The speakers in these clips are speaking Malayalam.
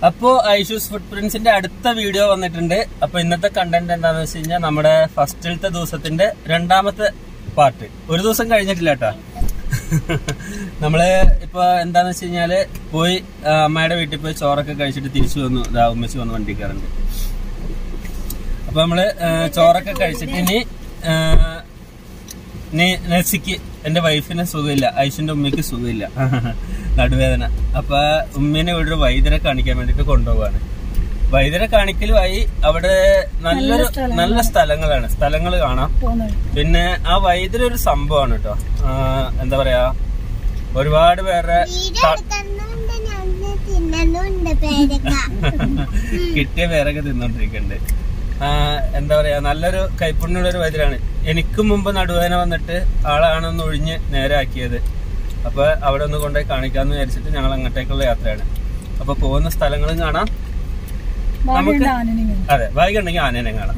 അപ്പോ ഐഷൂസ് ഫുഡ് പ്രിന്റ്സിന്റെ അടുത്ത വീഡിയോ വന്നിട്ടുണ്ട് അപ്പൊ ഇന്നത്തെ കണ്ടന്റ് എന്താന്ന് വെച്ച് കഴിഞ്ഞാൽ നമ്മുടെ ഫസ്റ്റിലത്തെ ദിവസത്തിന്റെ രണ്ടാമത്തെ പാർട്ട് ഒരു ദിവസം കഴിഞ്ഞിട്ടില്ല കേട്ടാ നമ്മള് ഇപ്പൊ എന്താന്ന് വെച്ച് കഴിഞ്ഞാല് പോയി ആ, അമ്മയുടെ വീട്ടിൽ പോയി ചോറൊക്കെ കഴിച്ചിട്ട് തിരിച്ചു വന്നു ഇതാ ഉമ്മച്ചി വന്ന് വണ്ടി കയറുണ്ട് അപ്പൊ നമ്മള് ആ, ചോറൊക്കെ കഴിച്ചിട്ട് ഇനി ആ, നീ നെസിക്ക് എന്റെ വൈഫിന് സുഖമില്ല ഐഷിന്റെ ഉമ്മയ്ക്ക് സുഖമില്ല നടുവേദന അപ്പൊ ഉമ്മേനെ ഇവിടെ ഒരു വൈദ്യരെ കാണിക്കാൻ വേണ്ടിട്ട് കൊണ്ടുപോവാണ് വൈദ്യരെ കാണിക്കലുമായി അവിടെ നല്ലൊരു നല്ല സ്ഥലങ്ങളാണ് സ്ഥലങ്ങൾ കാണാം പോകുന്നത് പിന്നെ ആ വൈദ്യര് ഒരു സംഭവമാണ് കേട്ടോ എന്താ പറയാ ഒരുപാട് പേരുടെ ത- തന്നുണ്ട് ഞാൻ തിന്നുന്നുണ്ട് പേരക്ക കിട്ടിയ പേരൊക്കെ തിന്നോണ്ടിരിക്കുന്നുണ്ട് ആ, എന്താ പറയാ നല്ലൊരു കൈപ്പുണ്യുള്ള ഒരു വൈദ്യരാണ് എനിക്ക് മുമ്പ് നടുവേദന വന്നിട്ട് ആളാണെന്ന് ഒഴിഞ്ഞ് നേരെ ആക്കിയത് അപ്പൊ അവിടെ ഒന്ന് കൊണ്ടുപോയി കാണിക്കാന്ന് വിചാരിച്ചിട്ട് ഞങ്ങൾ അങ്ങോട്ടേക്കുള്ള യാത്രയാണ് അപ്പൊ പോകുന്ന സ്ഥലങ്ങളും കാണാം ഭാവിയുണ്ട് ആനനെങ്കിൽ അതെ വൈകുണ്ടെങ്കിൽ ആനേനെ കാണാം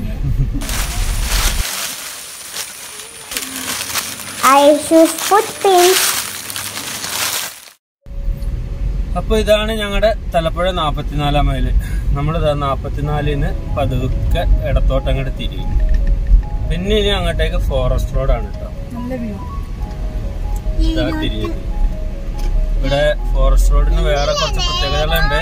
ഐഷൂസ് ഫുഡ് പിൻസ് അപ്പൊ ഇതാണ് ഞങ്ങളുടെ തലപ്പുഴ നാപ്പത്തിനാലാം മൈല് നമ്മളിതാ നാപ്പത്തിനാലിന് പതുക്കെ ഇടത്തോട്ട് അങ്ങോട്ട് തിരിയും പിന്നെ ഇനി അങ്ങോട്ടേക്ക് ഫോറസ്റ്റ് റോഡാണ് കേട്ടോ നല്ല വ്യൂ ഇതാ തിരിഞ്ഞത് ഇവിടെ ഫോറസ്റ്റ് റോഡിന് വേറെ കുറച്ച് പ്രത്യേകതകളുണ്ട്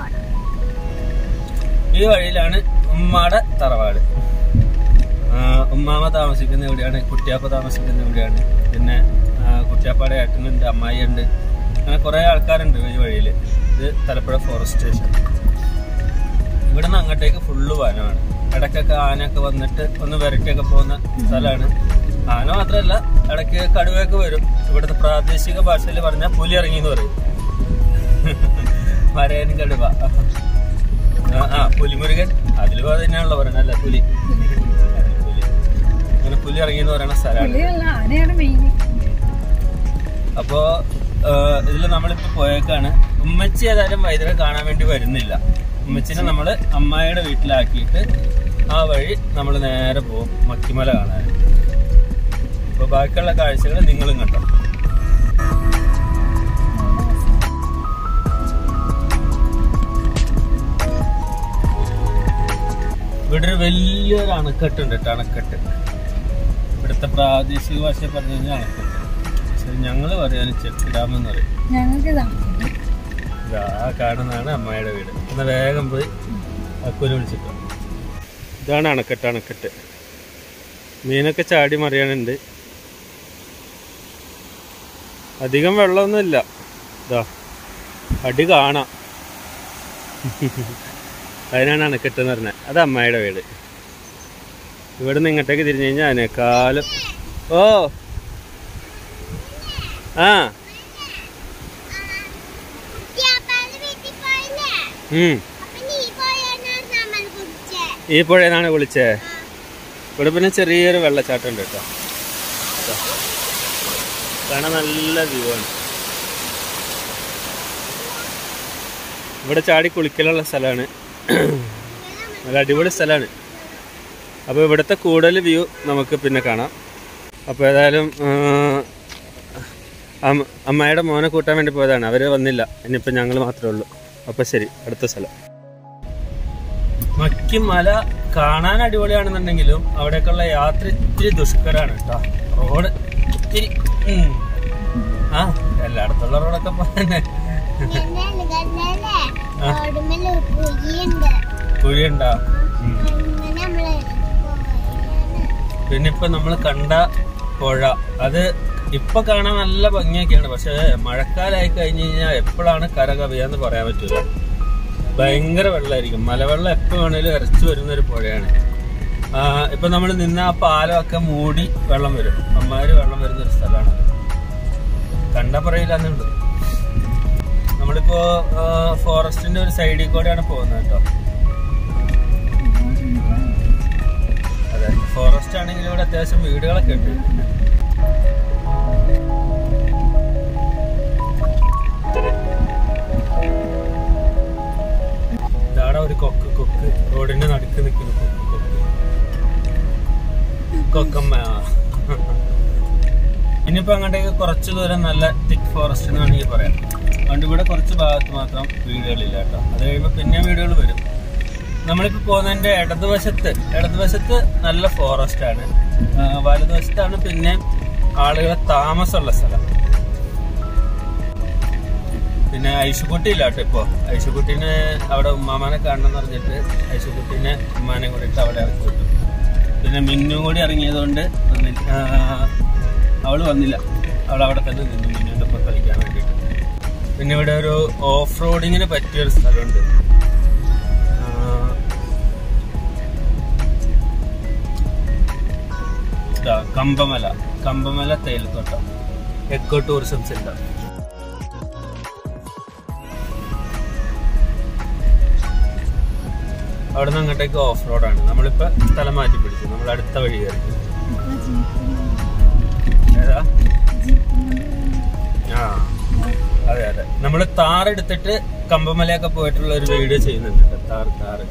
ഈ വഴിയിലാണ് ഉമ്മാടെ തറവാട് ആ, ഉമ്മാമ താമസിക്കുന്ന ഇവിടെയാണ് കുട്ടിയാപ്പ താമസിക്കുന്ന ഇവിടെയാണ് പിന്നെ ആ, കുട്ടിയാപ്പയുടെ ഏട്ടനുണ്ട് അമ്മായി ഉണ്ട് അങ്ങനെ കുറെ ആൾക്കാരുണ്ട് ഈ വഴിയിൽ ഇത് തലപ്പുഴ ഫോറസ്റ്റ് സ്റ്റേഷൻ ഇവിടെ നിന്ന് അങ്ങോട്ടേക്ക് ഫുള്ള് വനമാണ് ഇടയ്ക്കൊക്കെ ആനയൊക്കെ വന്നിട്ട് ഒന്ന് വിരട്ടിയൊക്കെ പോകുന്ന സ്ഥലമാണ് ആന മാത്രമല്ല ഇടയ്ക്ക് കടുവയൊക്കെ വരും ഇവിടുത്തെ പ്രാദേശിക ഭാഷയിൽ പറഞ്ഞാൽ പുലി ഇറങ്ങി എന്ന് പറയും വരയൻ കടുവ ആ, ആ പുലിമുരുകൻ അതിലും അത് തന്നെയാണല്ലോ പറയണത് അല്ലേ പുലി പുലി അങ്ങനെ പുലി ഇറങ്ങി എന്ന് പറയുന്ന സ്ഥലമാണ് പുള്ളിയല്ല ആനയാണ് മെയിൻ അപ്പോ ഇതിൽ നമ്മളിപ്പോ പോയേക്കാണ് ഉമ്മച്ചി ഏതായാലും വൈദ്യരെ കാണാൻ വേണ്ടി വരുന്നില്ല ഉമ്മച്ചിനെ നമ്മള് അമ്മായിയുടെ വീട്ടിലാക്കിയിട്ട് ആ വഴി നമ്മൾ നേരെ പോകും മക്കിമല കാണാൻ അപ്പൊ ബാക്കിയുള്ള കാഴ്ചകൾ നിങ്ങളും കണ്ടോ ഇവിടെ ഒരു വലിയൊരു അണക്കെട്ടുണ്ട് കേട്ടോ അണക്കെട്ട് ഇവിടുത്തെ പ്രാദേശിക ഭാഷ പറഞ്ഞു കഴിഞ്ഞാൽ അണക്കെട്ട് പക്ഷെ ഞങ്ങള് പറയാൻ ചെക്ക് ഡാം എന്ന് പറയും ഞങ്ങൾക്ക് ഇതാ ഇതാ ആ കാണുന്നതാണ് അമ്മായിയുടെ വീട് എന്നാ വേഗം പോയി അക്കുനെ വിളിച്ചിട്ട് വാ. ഇതാണ് അണക്കെട്ട് അണക്കെട്ട് മീനൊക്കെ ചാടി മറിയാനുണ്ട് അധികം വെള്ളമൊന്നുമില്ല ഇതാ അടി കാണാം അതിനാണ് അണക്കെട്ട് എന്ന് പറഞ്ഞത് അത് അമ്മായിയുടെ വീട് ഇവിടെ നിന്ന് ഇങ്ങോട്ടേക്ക് തിരിഞ്ഞു കഴിഞ്ഞാൽ അതിനേക്കാളും ഓ ആ വീട്ടിൽ പോയില്ലേ ഉം അപ്പൊ നീ പോയാണ് നമ്മൾ കുടിച്ചേ ഈ പുഴയെന്നാണ് വിളിച്ചേ ഇവിടെ പിന്നെ ചെറിയൊരു വെള്ളച്ചാട്ടം ഉണ്ട് കേട്ടോ ദാ. കാണാൻ നല്ല വ്യൂ ആണ് ഇവിടെ ചാടി കുളിക്കലുള്ള സ്ഥലമാണ് നല്ല അടിപൊളി സ്ഥലമാണ് അപ്പോൾ ഇവിടുത്തെ കൂടുതൽ വ്യൂ നമുക്ക് പിന്നെ കാണാം അപ്പോൾ ഏതായാലും ആ, അമ്മ- അമ്മായിയുടെ മോനെ കൂട്ടാൻ വേണ്ടി പോയതാണ് അവർ വന്നില്ല ഇനിയിപ്പോൾ ഞങ്ങൾ മാത്രമേ ഉള്ളൂ അപ്പോൾ ശരി അടുത്ത സ്ഥലം മക്കി മല കാണാൻ അടിപൊളിയാണെന്നുണ്ടെങ്കിലും അവിടേക്കുള്ള യാത്ര ഇത്തിരി ദുഷ്കരാണ് കേട്ടോ റോഡ് ഇത്തിരി ഉം. ആ എല്ലായിടത്തുള്ള റോഡൊക്കെ പോലെ തന്നെ കണ്ടല്ലേ കണ്ടല്ലേ ഓടുമല്ല കുഴിയുണ്ട് കുഴിയുണ്ടാ അങ്ങനെ നമ്മള് പോയാണ്. പിന്നെ ഇപ്പൊ നമ്മൾ കണ്ട പുഴ അത് ഇപ്പൊ കാണാൻ നല്ല ഭംഗിയൊക്കെയാണ് പക്ഷെ മഴക്കാലായി കഴിഞ്ഞു കഴിഞ്ഞാൽ എപ്പോഴാണ് കര കവിയാന്ന് പറയാൻ പറ്റൂല ഭയങ്കര വെള്ളമായിരിക്കും മലവെള്ളം എപ്പോ വേണേലും ഇറച്ചു വരുന്ന ഒരു പുഴയാണ് ആ, ഇപ്പൊ നമ്മൾ നിന്ന ആ പാലമൊക്കെ മൂടി വെള്ളം വരും അമ്മാര് വെള്ളം വരുന്ന ഒരു സ്ഥലമാണ് കണ്ട പറയില്ലെന്നുണ്ട് നമ്മളിപ്പോ ആ, ഫോറസ്റ്റിന്റെ ഒരു സൈഡിൽ കൂടെയാണ് പോകുന്നത് കേട്ടോ അതെ ഫോറസ്റ്റ് ആണെങ്കിൽ ഇവിടെ അത്യാവശ്യം വീടുകളൊക്കെ ഉണ്ട് ഇതാണ് ഒരു കൊക്ക് കൊക്ക് റോഡിന്റെ നടുക്ക് നിൽക്കുന്ന കൊക്ക് കൊക്ക് കൊക്കമ്മ ആ. ഇനി ഇനിയിപ്പോ അങ്ങോട്ടേക്ക് കുറച്ച് ദൂരം നല്ല തിക്ക് ഫോറസ്റ്റ് എന്ന് വേണമെങ്കിൽ പറയാം അതുകൊണ്ട് ഇവിടെ കുറച്ച് ഭാഗത്ത് മാത്രം വീടുകളില്ല കേട്ടോ അത് കഴിയുമ്പോൾ പിന്നെ വീടുകൾ വരും നമ്മളിപ്പോ പോകുന്നതിന്റെ ഇടതുവശത്ത് ഇടതുവശത്ത് നല്ല ഫോറസ്റ്റ് ആണ് ആ, വലതുവശത്താണ് പിന്നെ ആളുകളെ താമസമുള്ള സ്ഥലം പിന്നെ ഐശുക്കുട്ടി ഇല്ല കേട്ടോ ഇപ്പൊ ഐശുക്കുട്ടീനെ അവിടെ ഉമ്മാമാനെ കാണണം എന്ന് പറഞ്ഞിട്ട് ഐശുക്കുട്ടീനെ ഉമ്മാനെ കൂടിയിട്ട് അവിടെ ഇറക്കി വിട്ടു പിന്നെ മിന്നും കൂടി ഇറങ്ങിയതുകൊണ്ട് വന്നില്ല ആ, അവള് വന്നില്ല അവൾ അവിടെ തന്നെ നിന്നു മിന്നുവിന്റെ ഒപ്പം കളിക്കാൻ വേണ്ടിയിട്ട് പിന്നെ ഇവിടെ ഒരു ഓഫ് റോഡിങ്ങിന് പറ്റിയൊരു സ്ഥലമുണ്ട് ആ, ഇതാ കമ്പമല കമ്പമല തേയിലത്തോട്ടം എക്കോ ടൂറിസം സെന്റർ അവിടെ നിന്ന് അങ്ങോട്ടേക്ക് ഓഫ് റോഡാണ് നമ്മളിപ്പോ സ്ഥലം മാറ്റി പിടിച്ചു നമ്മൾ അടുത്ത വഴി കയറി ഏതാ ആ അതെ അതെ നമ്മൾ താർ എടുത്തിട്ട് കമ്പമലയൊക്കെ പോയിട്ടുള്ള ഒരു വീഡിയോ ചെയ്യുന്നുണ്ട് കേട്ടോ. താർ താറ്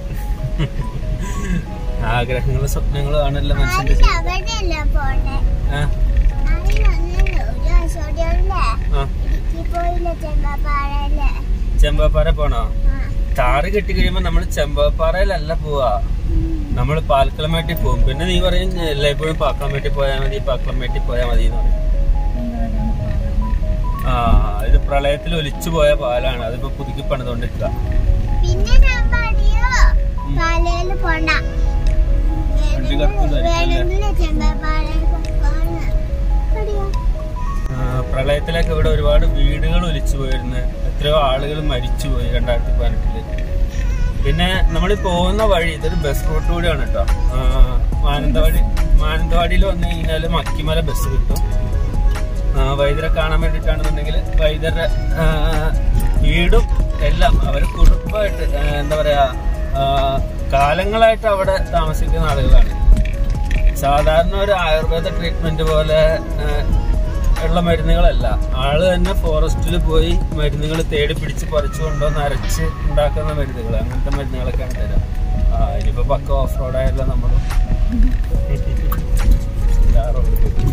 ആഗ്രഹങ്ങളും സ്വപ്നങ്ങളും ആണല്ലോ മനുഷ്യന്റെ അതിന് ജീവിതം. അവിടെയല്ല പോണ്ടേ ആ, അതിന് വന്നല്ലോ ഒരു വർഷോടെയല്ലേ ആ. ഇടുക്കി പോയില്ല ചെമ്പാപ്പാറയല്ലേ ചെമ്പാപ്പാറ പോണോ ആ താറ് കെട്ടി കഴിയുമ്പോ നമ്മൾ ചെമ്പാപ്പാറയിലല്ല പോവാ നമ്മൾ പാൽക്കളമേട്ടിൽ പോകും പിന്നെ നീ പറയും എല്ലായ്പ്പോഴും പാക്കളമേട്ടിൽ പോയാൽ മതി പാക്കളമേട്ടിൽ പോയാൽ മതി എന്ന് പറയും ആ ഇത് പ്രളയത്തിൽ ഒലിച്ചു പോയ പാലാണ് അതിപ്പോ പുതുക്കി പണിതുകൊണ്ടിരിക്കുക പിന്നെ ഞാൻ പറയോ പാലയില് പോണ്ട വണ്ടി കറക്കുന്നതായിരിക്കും അല്ലേ? വേണമെങ്കിൽ ചെമ്പാപ്പാറയിൽ പോകാന്ന് പറയോ ആ, പ്രളയത്തിലൊക്കെ ഇവിടെ ഒരുപാട് വീടുകൾ ഒലിച്ചു പോയിരുന്നു എത്രയോ ആളുകൾ മരിച്ചുപോയി രണ്ടായിരത്തി പതിനെട്ടില് പിന്നെ നമ്മൾ പോകുന്ന വഴി ഇതൊരു ബസ് റൂട്ട് കൂടിയാണ് കേട്ടോ ആ, മാനന്തവാടി മാനന്തവാടിയിൽ വന്നു കഴിഞ്ഞാൽ മക്കിമല ബസ് കിട്ടും ആ, വൈദ്യരെ കാണാൻ വേണ്ടിയിട്ടാണെന്നുണ്ടെങ്കിൽ വൈദ്യരുടെ ആ, വീടും എല്ലാം അവർ കുടുംബമായിട്ട് ആ, എന്താ പറയാ ആ, കാലങ്ങളായിട്ട് അവിടെ താമസിക്കുന്ന ആളുകളാണ് സാധാരണ ഒരു ആയുർവേദ ട്രീറ്റ്മെന്റ് പോലെ ആ, ഉള്ള മരുന്നുകളല്ല ആള് തന്നെ ഫോറസ്റ്റിൽ പോയി മരുന്നുകൾ തേടി പിടിച്ച് പറിച്ചു കൊണ്ടുവന്ന് അരച്ച് ഉണ്ടാക്കുന്ന മരുന്നുകൾ അങ്ങനത്തെ മരുന്നുകളൊക്കെയാണ് തരാം ആ ഇനിയിപ്പോ പക്ക ഓഫ് റോഡ് ആയല്ലോ നമ്മളും ആ road പോയി.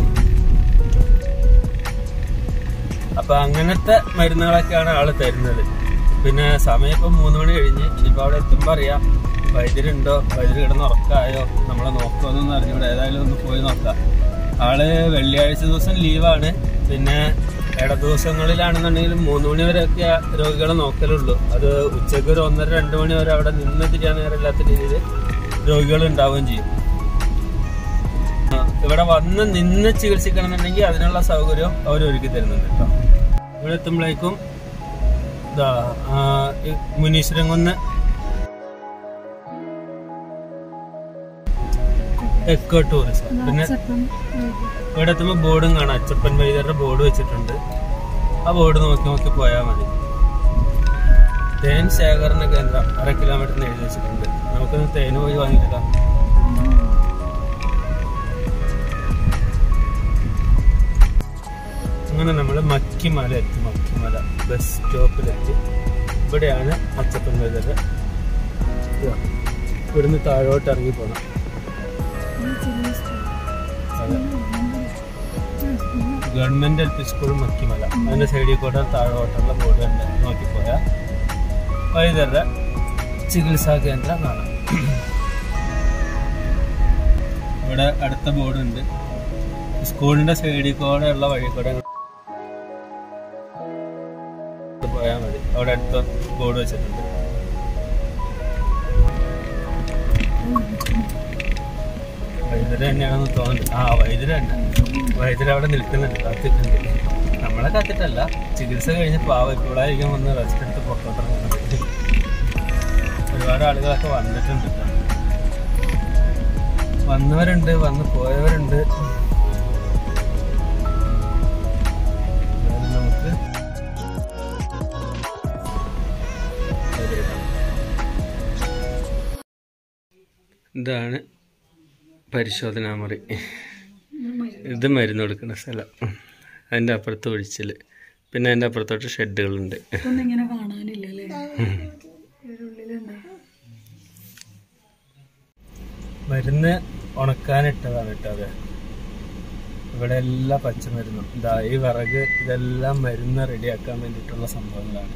അപ്പൊ അങ്ങനത്തെ മരുന്നുകളൊക്കെയാണ് ആള് തരുന്നത് പിന്നെ സമയം ഇപ്പൊ മൂന്ന് മണി കഴിഞ്ഞ് ഇനിയിപ്പോ അവിടെ എത്തുമ്പോ അറിയാം വൈദ്യരുണ്ടോ വൈദ്യര് കിടന്ന് ഉറക്കായോ നമ്മളെ നോക്കുമെന്നൊന്നും അറിഞ്ഞൂടെ ഏതായാലും ഒന്ന് പോയി നോക്കാം ആള് വെള്ളിയാഴ്ച ദിവസം ലീവാണ് പിന്നെ ഇട ദിവസങ്ങളിലാണെന്നുണ്ടെങ്കിൽ മൂന്ന് മണി വരെയൊക്കെ രോഗികളെ നോക്കലുള്ളൂ അത് ഉച്ചയ്ക്ക് ഒരു ഒന്നര രണ്ട് മണി വരെ അവിടെ നിന്ന് തിരിയാൻ നേരമില്ലാത്ത രീതിയിൽ രോഗികൾ ഉണ്ടാവുകയും ചെയ്യും ആ, ഇവിടെ വന്ന് നിന്ന് ചികിത്സിക്കണമെന്നുണ്ടെങ്കിൽ അതിനുള്ള സൗകര്യം അവർ ഒരുക്കി തരുന്നുണ്ട് കേട്ടോ ഇവിടെ എത്തുമ്പോഴേക്കും ഇതാ ആ, ഈ മുനീശ്വരംകുന്ന് എക്കോ ടൂറിസം പിന്നെ ഇവിടെ എത്തുമ്പോൾ ബോർഡും കാണാം അച്ചപ്പൻ വൈദ്യരുടെ ബോർഡ് വെച്ചിട്ടുണ്ട് ആ ബോർഡ് നോക്കി നോക്കി പോയാൽ മതി തേൻ ശേഖരണ കേന്ദ്രം അര കിലോമീറ്ററിന് എഴുതി വെച്ചിട്ടുണ്ട് നമുക്കൊന്ന് തേന് പോയി വാങ്ങിയിട്ടാം അങ്ങനെ നമ്മൾ മക്കിമല എത്തി മക്കിമല ബസ് സ്റ്റോപ്പിലെത്തി ഇവിടെയാണ് അച്ചപ്പൻ വൈദ്യരുടെ ഇതാ. ഇവിടുന്ന് താഴോട്ട് ഇറങ്ങി പോകണം അതെ government L P school Makkimala അതിന്റെ സൈഡിൽ കൂടെ താഴോട്ടുള്ള ബോർഡ് കണ്ട് നോക്കിപ്പോയാൽ വൈദ്യരുടെ ചികിത്സാ കേന്ദ്രം കാണാം ഇവിടെ അടുത്ത ബോർഡ് ഉണ്ട് സ്കൂളിന്റെ സൈഡിൽ കൂടെ ഉള്ള വഴി കൂടെ പോയാൽ മതി അവിടെ അടുത്ത ബോർഡ് വെച്ചിട്ടുണ്ട് വൈദ്യുതി തന്നെയാണെന്ന് തോന്നുന്നുണ്ട് ആ വൈദ്യുതി തന്നെ വൈദ്യുതി അവിടെ നിൽക്കുന്നുണ്ട് കാത്തിട്ടുണ്ട് നമ്മളെ കാത്തിട്ടല്ല ചികിത്സ കഴിഞ്ഞ് പാവ ഇപ്പോഴായിരിക്കും വന്ന് റെസ്റ്റ് എടുത്ത് പുറത്തോട്ടിറങ്ങുന്നത് ഒരുപാട് ആളുകളൊക്കെ വന്നിട്ടുണ്ട് ട്ടോ. വന്നവരുണ്ട് വന്ന് പോയവരുണ്ട് എന്തായാലും നമുക്ക് അതിലിടാം. ഇതാണ് പരിശോധനാ മുറി ഇത് മരുന്ന് കൊടുക്കുന്ന സ്ഥലം അതിൻ്റെ അപ്പുറത്ത് ഒഴിച്ചിൽ പിന്നെ അതിൻ്റെ അപ്പുറത്തോട്ട് ഷെഡുകളുണ്ട് ഇതൊന്നും ഇങ്ങനെ കാണാനില്ലല്ലേ ഉള്ളിലുണ്ട് മരുന്ന് ഉണക്കാനിട്ടതാണ് കേട്ടോ അത് ഇവിടെ എല്ലാ പച്ചമരുന്നും ഇതാ ഈ വിറക് ഇതെല്ലാം മരുന്ന് റെഡിയാക്കാൻ വേണ്ടിയിട്ടുള്ള സംഭവങ്ങളാണ്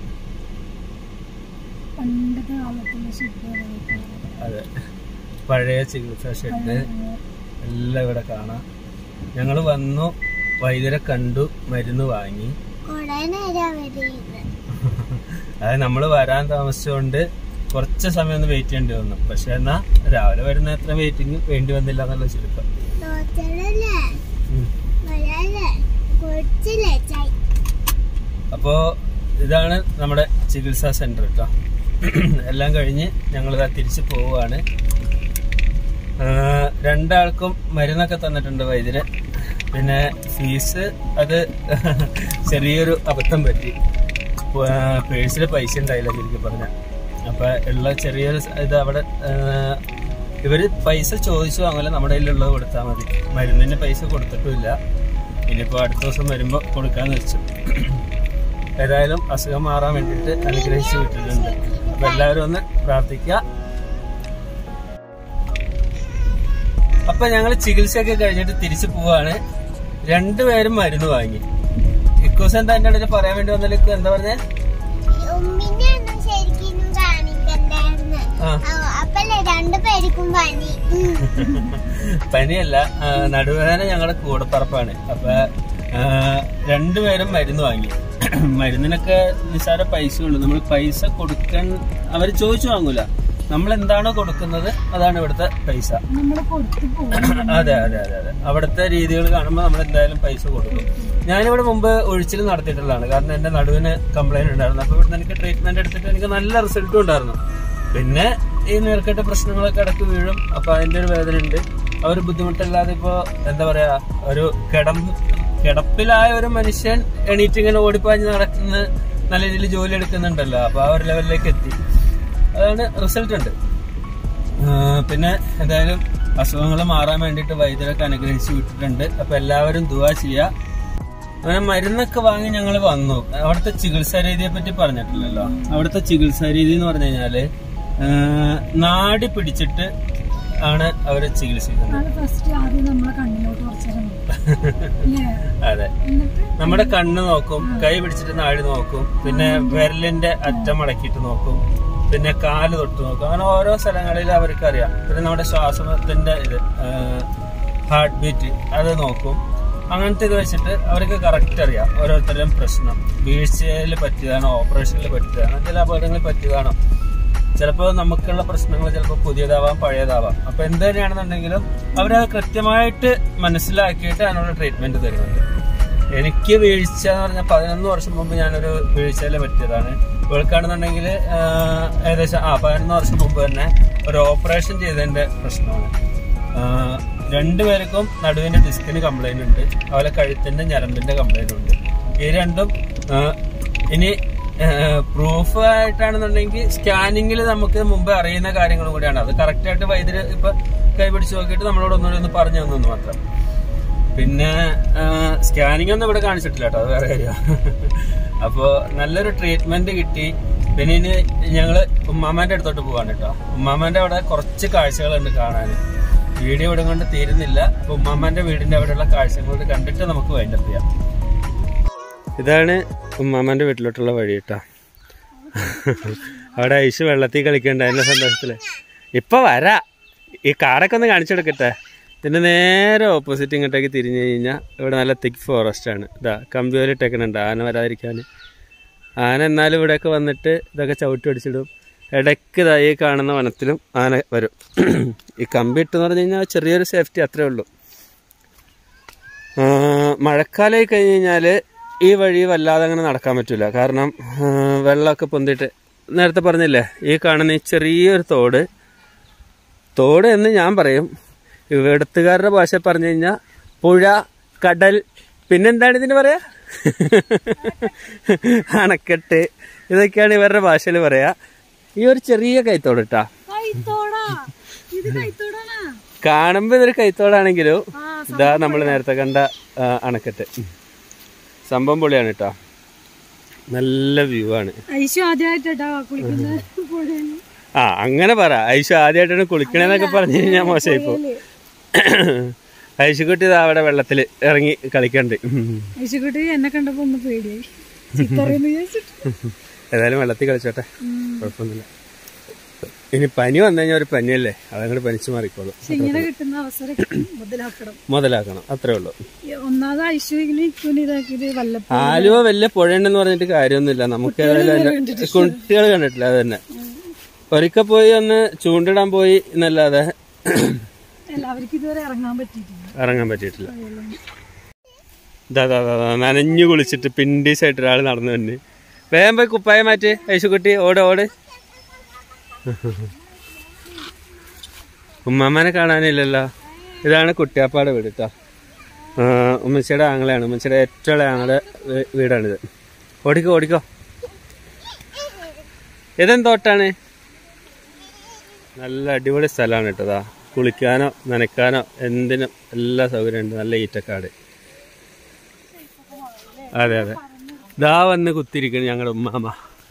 പണ്ടത്തെ കാലത്തുള്ള ശുദ്ധ അതെ പഴയ ചികിത്സാ ഷെഡ് എല്ലാം ഇവിടെ കാണാം ഞങ്ങൾ വന്നു വൈദ്യരെ കണ്ടു മരുന്ന് വാങ്ങി കുറെ നേരം വരുന്നത് അതായത് നമ്മൾ വരാൻ താമസിച്ചുകൊണ്ട് കുറച്ച് സമയം ഒന്ന് വെയിറ്റ് ചെയ്യേണ്ടി വന്നു പക്ഷെ എന്നാ രാവിലെ വരുന്ന അത്ര വെയിറ്റിംഗ് വേണ്ടി വന്നില്ല എന്നുള്ള ചുരുക്കം തോറ്റലല്ലേ ഉം. വരാല്ലേ കൊച്ചില്ലേ ചായ അപ്പോ ഇതാണ് നമ്മുടെ ചികിത്സാ സെന്റർ കേട്ടോ എല്ലാം കഴിഞ്ഞ് ഞങ്ങളിതാ തിരിച്ചു പോവുകയാണ് ആ, രണ്ടാൾക്കും മരുന്നൊക്കെ തന്നിട്ടുണ്ട് വൈദ്യര് പിന്നെ ഫീസ് അത് ചെറിയൊരു അബദ്ധം പറ്റി പേഴ്സിൽ പൈസ ഉണ്ടായില്ല ശരിക്കും പറഞ്ഞ അപ്പൊ ഉള്ള ചെറിയൊരു സ- ഇത് അവിടെ ആ, ഇവര് പൈസ ചോദിച്ചു വാങ്ങില്ല നമ്മുടെ കയ്യിലുള്ളത് കൊടുത്താൽ മതി മരുന്നിന് പൈസ കൊടുത്തിട്ടുമില്ല ഇനിയിപ്പോ അടുത്ത ദിവസം വരുമ്പോ കൊടുക്കാന്ന് വെച്ചു ഏതായാലും അസുഖം മാറാൻ വേണ്ടിയിട്ട് അനുഗ്രഹിച്ചു വിട്ടിട്ടുണ്ട് അപ്പൊ എല്ലാവരും ഒന്ന് പ്രാർത്ഥിക്കുക അപ്പൊ ഞങ്ങൾ ചികിത്സയൊക്കെ കഴിഞ്ഞിട്ട് തിരിച്ചു പോവാണ് രണ്ടുപേരും മരുന്ന് വാങ്ങി ഇക്കോസ് എന്താ എന്റെ ഇടയിൽ പറയാൻ വേണ്ടി വന്നതിലേക്ക് എന്താ പറഞ്ഞേ ഉമ്മിനെ ഒന്നും ശരിക്കും കാണിക്കണ്ടായിരുന്നു ആ അപ്പല്ലേ രണ്ടു പേർക്കും പനി ഉം. പനിയല്ല ആ, നടുവേദന ഞങ്ങളുടെ കൂടപ്പറപ്പാണ് അപ്പൊ ആ, രണ്ടുപേരും മരുന്ന് വാങ്ങി മരുന്നിനൊക്കെ നിസ്സാര പൈസ ഉള്ളു നമ്മൾ പൈസ കൊടുക്കാൻ അവർ ചോദിച്ചു വാങ്ങൂല നമ്മൾ എന്താണോ കൊടുക്കുന്നത് അതാണ് ഇവിടുത്തെ പൈസ നമ്മള് കൊടുത്തു പോകും അതെ അതെ അതെ അതെ അവിടുത്തെ രീതികൾ കാണുമ്പോൾ നമ്മൾ എന്തായാലും പൈസ കൊടുക്കും ഞാനിവിടെ മുമ്പ് ഒഴിച്ചിൽ നടത്തിയിട്ടുള്ളതാണ് കാരണം എന്റെ നടുവിന് കംപ്ലൈന്റ് ഉണ്ടായിരുന്നു അപ്പൊ ഇവിടുന്ന് എനിക്ക് ട്രീറ്റ്മെന്റ് എടുത്തിട്ട് എനിക്ക് നല്ല റിസൾട്ടും ഉണ്ടായിരുന്നു പിന്നെ ഈ നീർക്കെട്ട് പ്രശ്നങ്ങളൊക്കെ ഇടയ്ക്ക് വീഴും അപ്പൊ അതിന്റെ ഒരു വേദന ഉണ്ട് ആ ഒരു ബുദ്ധിമുട്ടില്ലാതെ ഇപ്പോ എന്താ പറയാ ഒരു കിടം കിടപ്പിലായ ഒരു മനുഷ്യൻ എണീറ്റ് ഇങ്ങനെ ഓടിപ്പാഞ്ഞ് നടക്കുന്ന നല്ല രീതിയിൽ ജോലി എടുക്കുന്നുണ്ടല്ലോ അപ്പൊ ആ ഒരു ലെവലിലേക്ക് എത്തി അതാണ് റിസൾട്ട് ഉണ്ട് ആ, പിന്നെ എന്തായാലും അസുഖങ്ങൾ മാറാൻ വേണ്ടിയിട്ട് വൈദ്യരൊക്കെ അനുഗ്രഹിച്ച് വിട്ടിട്ടുണ്ട് അപ്പൊ എല്ലാവരും ദുവാ ചെയ്യുക അങ്ങനെ മരുന്നൊക്കെ വാങ്ങി ഞങ്ങൾ വന്നു അവിടുത്തെ ചികിത്സാ രീതിയെ പറ്റി പറഞ്ഞിട്ടില്ലല്ലോ അവിടുത്തെ ചികിത്സാ രീതി എന്ന് പറഞ്ഞു കഴിഞ്ഞാല് ആ, നാടി പിടിച്ചിട്ട് ആണ് അവര് ചികിത്സിക്കുന്നത് അത് ഫസ്റ്റ് ആദ്യം നമ്മളെ കണ്ണിലോട്ട് കുറച്ചേരം അല്ലേ അതെ എന്നിട്ട് നമ്മുടെ കണ്ണ് നോക്കും കൈ പിടിച്ചിട്ട് നാടി നോക്കും പിന്നെ വിരലിന്റെ അറ്റം അടക്കിയിട്ട് നോക്കും പിന്നെ കാല് തൊട്ട് നോക്കും അങ്ങനെ ഓരോ സ്ഥലങ്ങളിൽ അവർക്ക് അറിയാം പിന്നെ നമ്മുടെ ശ്വാസത്തിന്റെ ഇത് ഹാർട്ട് ബീറ്റ് അത് നോക്കും അങ്ങനത്തെ ഇത് വെച്ചിട്ട് അവർക്ക് കറക്റ്റ് അറിയാം ഓരോരുത്തരുടെയും പ്രശ്നം വീഴ്ചയിൽ പറ്റിയതാണോ ഓപ്പറേഷനിൽ പറ്റിയതാണോ ചില അപകടങ്ങളിൽ പറ്റിയതാണോ ചിലപ്പോൾ നമുക്കുള്ള പ്രശ്നങ്ങൾ ചിലപ്പോൾ പുതിയതാവാം പഴയതാവാം അപ്പൊ എന്ത് തന്നെയാണെന്നുണ്ടെങ്കിലും അവരത് കൃത്യമായിട്ട് മനസ്സിലാക്കിയിട്ട് അതിനുള്ള ട്രീറ്റ്മെന്റ് തരുന്നുണ്ട് എനിക്ക് വീഴ്ച എന്ന് പറഞ്ഞാൽ പതിനൊന്ന് വർഷം മുമ്പ് ഞാനൊരു വീഴ്ചയിൽ പറ്റിയതാണ് ഇവൾക്കാണെന്നുണ്ടെങ്കിൽ ഏകദേശം ആ പതിനൊന്ന് വർഷം മുമ്പ് തന്നെ ഒരു ഓപ്പറേഷൻ ചെയ്തതിന്റെ പ്രശ്നമാണ് ആഹ് രണ്ടുപേർക്കും നടുവിന്റെ ഡിസ്കിന് കംപ്ലൈന്റ് ഉണ്ട് അതുപോലെ കഴുത്തിന്റെ ഞരമ്പിന്റെ കംപ്ലൈന്റ് ഉണ്ട് ഈ രണ്ടും ആഹ് ഇനി പ്രൂഫ് ആയിട്ടാണെന്നുണ്ടെങ്കിൽ സ്കാനിങ്ങിൽ നമുക്ക് മുമ്പ് അറിയുന്ന കാര്യങ്ങളും കൂടിയാണ് അത് കറക്റ്റ് ആയിട്ട് വൈദ്യുതി ഇപ്പൊ കൈപിടിച്ച് നോക്കിയിട്ട് നമ്മളോട് ഒന്നുകൂടി ഒന്ന് പറഞ്ഞു തന്നു മാത്രം പിന്നെ സ്കാനിങ് ഒന്നും ഇവിടെ കാണിച്ചിട്ടില്ല കേട്ടോ അത് വേറെ കാര്യം അപ്പോൾ നല്ലൊരു ട്രീറ്റ്മെന്റ് കിട്ടി പിന്നെ ഇനി ഞങ്ങള് ഉമ്മാമാന്റെ അടുത്തോട്ട് പോവാണ് കേട്ടോ ഉമ്മാമാന്റെ അവിടെ കുറച്ച് കാഴ്ചകളുണ്ട് കാണാൻ വീഡിയോ ഇവിടെ കൊണ്ട് തീരുന്നില്ല അപ്പൊ ഉമ്മാമാന്റെ വീടിന്റെ അവിടെയുള്ള കാഴ്ചകൾ കണ്ടിട്ട് നമുക്ക് വൈൻഡപ്പ് ചെയ്യാം ഇതാണ് ഉമ്മാമാന്റെ വീട്ടിലോട്ടുള്ള വഴി കേട്ടോ അവിടെ ഐശ് വെള്ളത്തിൽ കളിക്കണ്ട അതിന്റെ സന്തോഷത്തില് ഇപ്പൊ വരാ ഈ കാടൊക്കെ ഒന്ന് കാണിച്ചെടുക്കട്ടെ ഇതിന്റെ നേരെ ഓപ്പോസിറ്റ് ഇങ്ങോട്ടേക്ക് തിരിഞ്ഞു കഴിഞ്ഞാൽ ഇവിടെ നല്ല തിക്ക് ഫോറസ്റ്റ് ആണ് ഇതാ കമ്പി പോലെ ഇട്ടേക്കണുണ്ട് ആന വരാതിരിക്കാൻ ആന എന്നാലും ഇവിടെയൊക്കെ വന്നിട്ട് ഇതൊക്കെ ചവിട്ടി അടിച്ചിടും ഇടയ്ക്ക് ഇതാ ഈ കാണുന്ന വനത്തിലും ആന വരും ഈ കമ്പി ഇട്ടെന്ന് പറഞ്ഞു കഴിഞ്ഞാൽ ചെറിയൊരു സേഫ്റ്റി അത്രേ ഉള്ളൂ ആ, മഴക്കാലമായി കഴിഞ്ഞ് കഴിഞ്ഞാൽ ഈ വഴി വല്ലാതെ അങ്ങനെ നടക്കാൻ പറ്റില്ല കാരണം ആ, വെള്ളമൊക്കെ പൊന്തിയിട്ട് നേരത്തെ പറഞ്ഞില്ലേ ഈ കാണുന്ന ഈ ചെറിയൊരു തോട് തോട് എന്ന് ഞാൻ പറയും ഇവിടത്തുകാരുടെ ഭാഷ പറഞ്ഞു കഴിഞ്ഞാൽ പുഴ കടൽ പിന്നെന്താണ് ഇതിന് പറയാ അണക്കെട്ട് ഇതൊക്കെയാണ് ഇവരുടെ ഭാഷയിൽ പറയാ ഈ ഒരു ചെറിയ കൈത്തോട് കേട്ടാ കൈത്തോടാ ഇത് കൈത്തോടാണാ കാണുമ്പോ ഇതൊരു കൈത്തോടാണെങ്കിലും ആ ഇതാ നമ്മൾ നേരത്തെ കണ്ട ആ, അണക്കെട്ട് ഉം. സംഭവം പൊളിയാണ് കേട്ടോ നല്ല വ്യൂ ആണ് ഐശു ആദ്യമായിട്ടാ കുളിക്കുന്നത് പുഴയിൽ ആ അങ്ങനെ പറ ഐശു ആദ്യമായിട്ടാണ് കുളിക്കണേന്നൊക്കെ പറഞ്ഞു കഴിഞ്ഞാൽ മോശമായി പോ ഐശുക്കുട്ടി ഇതാ അവിടെ വെള്ളത്തിൽ ഇറങ്ങി കളിക്കണ്ട് യേശുക്കുട്ടി എന്നെ കണ്ടപ്പോ ഒന്ന് പേടിയായി ചിത്തറിയെന്ന് വിചാരിച്ചിട്ട് ഏതായാലും വെള്ളത്തിൽ കളിച്ചോട്ടെ കുഴപ്പമൊന്നുമില്ല ഇനി പനി വന്നു കഴിഞ്ഞാൽ ഒരു പനിയല്ലേ അതങ്ങോട്ട് പനിച്ചു മാറിക്കോളും പക്ഷെ ഇങ്ങനെ കിട്ടുന്ന അവസരം മുതലാക്കണം മുതലാക്കണം അത്രേ ഉള്ളൂ ഈ ഒന്നാമത് ഐശു ഇങ്ങനെ ഇക്കൂന് ഇതാക്കിയത് വല്ലപ്പോ ആലുവ വലിയ പുഴയുണ്ടെന്ന് പറഞ്ഞിട്ട് കാര്യമൊന്നുമില്ല നമുക്ക് ഏതായാലും അതിന്റെ- കുട്ടികൾ കണ്ടിട്ടില്ല അത് തന്നെ ഒരിക്കൽ പോയി ഒന്ന് ചൂണ്ടിടാൻ പോയി എന്നല്ലാതെ എല്ലാവർക്കും ഇതുവരെ ഇറങ്ങാൻ പറ്റിയിട്ടില്ല ഇറങ്ങാൻ പറ്റിയിട്ടില്ല ഇതാ ദാ, ദാ, ദാ, നനഞ്ഞു കുളിച്ചിട്ട് പിണ്ടീസായിട്ട് ഒരാൾ നടന്നു തന്നെ വേഗം പോയി കുപ്പായ മാറ്റി ഐശുക്കുട്ടി ഓട് ഓട് ഉമ്മമ്മനെ കാണാനില്ലല്ലോ ഇതാണ് കുട്ടിയാപ്പാടെ വീട് കേട്ടോ ഉമ്മച്ചിയുടെ ആങ്ങളെയാണ് ഉമ്മച്ചിയുടെ ഏറ്റവും ഇളയ ആങ്ങളുടെ വീ- വീടാണിത് ഓടിക്കോ ഓടിക്കോ ഇതെന്തോട്ടാണ് നല്ല അടിപൊളി സ്ഥലമാണ് കേട്ടതാ കുളിക്കാനോ നനയ്ക്കാനോ എന്തിനും എല്ലാ സൗകര്യമുണ്ട് നല്ല ഈറ്റക്കാട് അതെ അതെ ദാ വന്ന് കുത്തിരിക്കണം ഞങ്ങളുടെ ഉമ്മാമ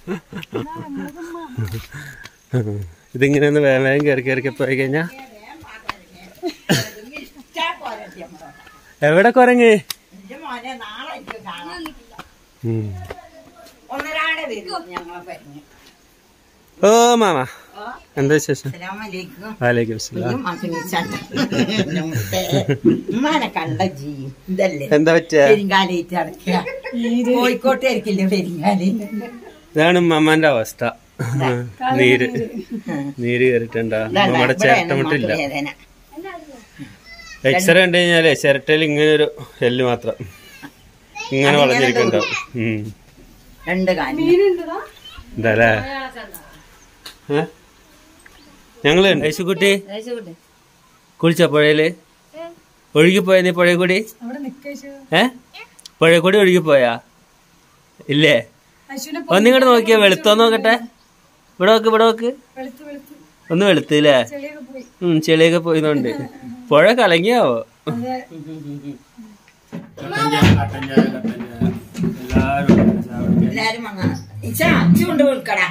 ഇതിങ്ങനെ ഒന്ന് വേഗം വേഗം കയറി കയറി പോയി കഴിഞ്ഞാ എവിടെ കുരങ്ങ് ഉം. ഒന്നരാടെ വരും ഞങ്ങളെ പറഞ്ഞു ഓ മാമ എന്താ വിശേഷം അസ്സലാമലൈക്കും വാലേക്കും സലാം ഉമ്മാനെ കണ്ട ജീ ഇതല്ലേ എന്താ പറ്റിയ പെരിങ്കാലേറ്റ് അടക്കുക കോഴിക്കോട്ടായിരിക്കില്ലേ പെരിങ്കാലി ഇതാണ് ഉമ്മാന്റെ അവസ്ഥ നീര് നീര് കയറിട്ടുണ്ടാ നമ്മുടെ ചിരട്ടമുട്ടില്ല വേദന എക്സ്റേ കണ്ടു കഴിഞ്ഞാലേ ചിരട്ടയിൽ ഇങ്ങനെ ഒരു എല്ല് മാത്രം ഇങ്ങനെ വളഞ്ഞിരിക്കുന്നുണ്ടാവും ഉം. രണ്ട് കാലം എന്താല്ലേ ഏ? ഞങ്ങള് യേശുക്കുട്ടി കുളിച്ച പുഴയില് ഒഴുകിപ്പോയ നീ പുഴയിൽ കൂടി അവിടെ നിക്കേശു ഏ പുഴയിൽ കൂടി ഒഴുകിപ്പോയാ ഇല്ലേ ഐശുവിനെ ഒന്നിങ്ങോട്ട് നോക്കിയാ വെളുത്തോ നോക്കട്ടെ ഇവിടെ നോക്ക് ഇവിടെ നോക്ക് വെളുത്ത് വെളുത്ത് ഒന്ന് വെളുത്തില്ലേ ചെളിയൊക്കെ പോയി ഉം ചെളിയൊക്കെ പോയതുകൊണ്ട് പുഴ കലങ്ങിയാവോ അതെ എല്ലാരും വന്നാ ഇച്ചാ ചൂണ്ട് വിൽക്കടാ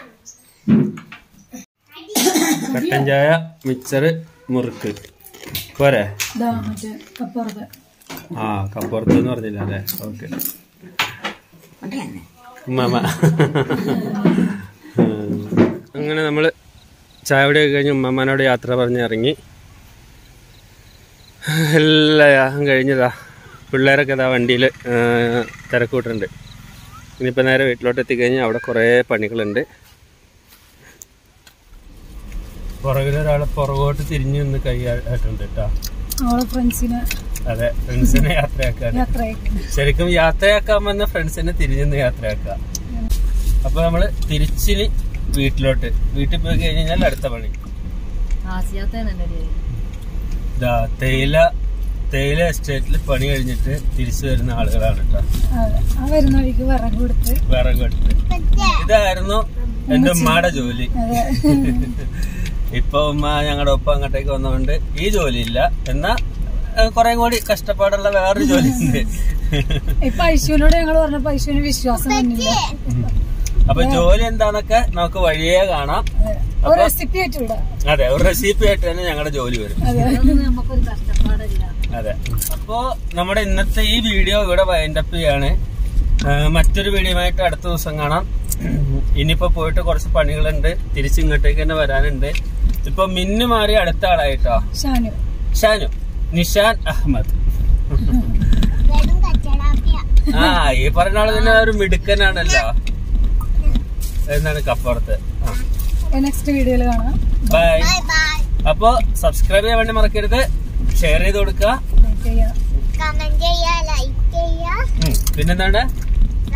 കട്ടൻ ചായ മിക്സർ മുറുക്ക് പോരെ ഇതാ മറ്റേ കപ്പുറത്ത് ആ കപ്പുറത്ത് എന്ന് പറഞ്ഞില്ല അല്ലേ ഓക്കെ ഉണ്ട് തന്നെ. ഉമ്മാമ അങ്ങനെ നമ്മള് ചായ കുടിയൊക്കെ കഴിഞ്ഞ് ഉമ്മമ്മനോട് യാത്ര പറഞ്ഞ് ഇറങ്ങി എല്ലാം കഴിഞ്ഞതാ പിള്ളേരൊക്കെ ഇതാ വണ്ടിയിൽ തിരക്കൂട്ടുണ്ട് ഇനിയിപ്പോൾ നേരെ വീട്ടിലോട്ട് എത്തിക്കഴിഞ്ഞാൽ അവിടെ കുറേ പണികളുണ്ട് പുറകിലൊരാൾ പുറകോട്ട് തിരിഞ്ഞു നിന്ന് കൈയായിട്ടുണ്ട് കേട്ടോ അവളെ ഫ്രണ്ട്സിനെ അതെ ഫ്രണ്ട്സിനെ യാത്രയാക്കാൻ യാത്രയാക്കി ശരിക്കും യാത്രയാക്കാൻ വന്ന ഫ്രണ്ട്സിനെ തിരിഞ്ഞെന്ന് യാത്രയാക്കാം അപ്പൊ നമ്മള് തിരിച്ചിന് വീട്ടിലോട്ട് വീട്ടിൽ പോയി കഴിഞ്ഞാൽ അടുത്ത പണി ദാ തേയില തേയില എസ്റ്റേറ്റിൽ പണി കഴിഞ്ഞിട്ട് തിരിച്ചു വരുന്ന ആളുകളാണ് കേട്ടോ അതെ ആ വരുന്ന വഴിക്ക് വിറക് കൊടുത്ത് വിറക് എടുത്ത് ഇതായിരുന്നു എന്റെ ഉമ്മയുടെ ജോലി അതെ ഇപ്പൊ ഉമ്മ ഞങ്ങളുടെ ഒപ്പം അങ്ങോട്ടേക്ക് വന്നതുകൊണ്ട് ഈ ജോലിയില്ല എന്നാ കുറെ കൂടി കഷ്ടപ്പാടുള്ള വേറൊരു ജോലി ഉണ്ട് ഇപ്പൊ ഐശുവിനോട് ഞങ്ങൾ പറഞ്ഞപ്പോ ഐശുവിന് വിശ്വാസം വന്നില്ല അപ്പൊ ജോലി എന്താന്നൊക്കെ നമുക്ക് വഴിയേ കാണാം അതെ. ഒരു റെസിപ്പി ആയിട്ട് വിടാം അതെ ഒരു റെസിപ്പി ആയിട്ട് തന്നെ ഞങ്ങളുടെ ജോലി വരും അതെ അതെ അപ്പോ നമ്മുടെ ഇന്നത്തെ ഈ വീഡിയോ ഇവിടെ വൈൻഡപ്പ് ചെയ്യാണ് ആ, മറ്റൊരു വീഡിയോയുമായിട്ട് അടുത്ത ദിവസം കാണാം ഇനിയിപ്പോ പോയിട്ട് കുറച്ച് പണികളുണ്ട് തിരിച്ചിങ്ങോട്ടേക്ക് തന്നെ വരാനുണ്ട് ഇപ്പൊ മിന്നു മാറി അടുത്ത ആളായിട്ടോ ഷാനു ഷാനു നിഷാൻ അഹമ്മദ് വെറും കച്ചടാപ്പിയ ആ ഈ പറഞ്ഞ ആള് തന്നെ ഒരു മിടുക്കനാണല്ലോ എന്നാണ് കപ്പുറത്ത് നെക്സ്റ്റ് വീഡിയോയിൽ കാണാം ബൈ ബൈ ബൈ അപ്പോ സബ്സ്ക്രൈബ് ചെയ്യാൻ വേണ്ടി മറക്കരുത് ഷെയർ ചെയ്ത് കൊടുക്കുക ലൈക്ക് ചെയ്യാം കമന്റ് ചെയ്യാ ലൈക്ക് ചെയ്യാ ഉം. പിന്നെന്താണ്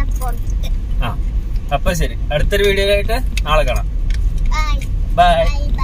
സപ്പോർട്ട് ആ അപ്പൊ ശരി അടുത്തൊരു വീഡിയോ ആയിട്ട് നാളെ കാണാം ബൈ ബൈ ബൈ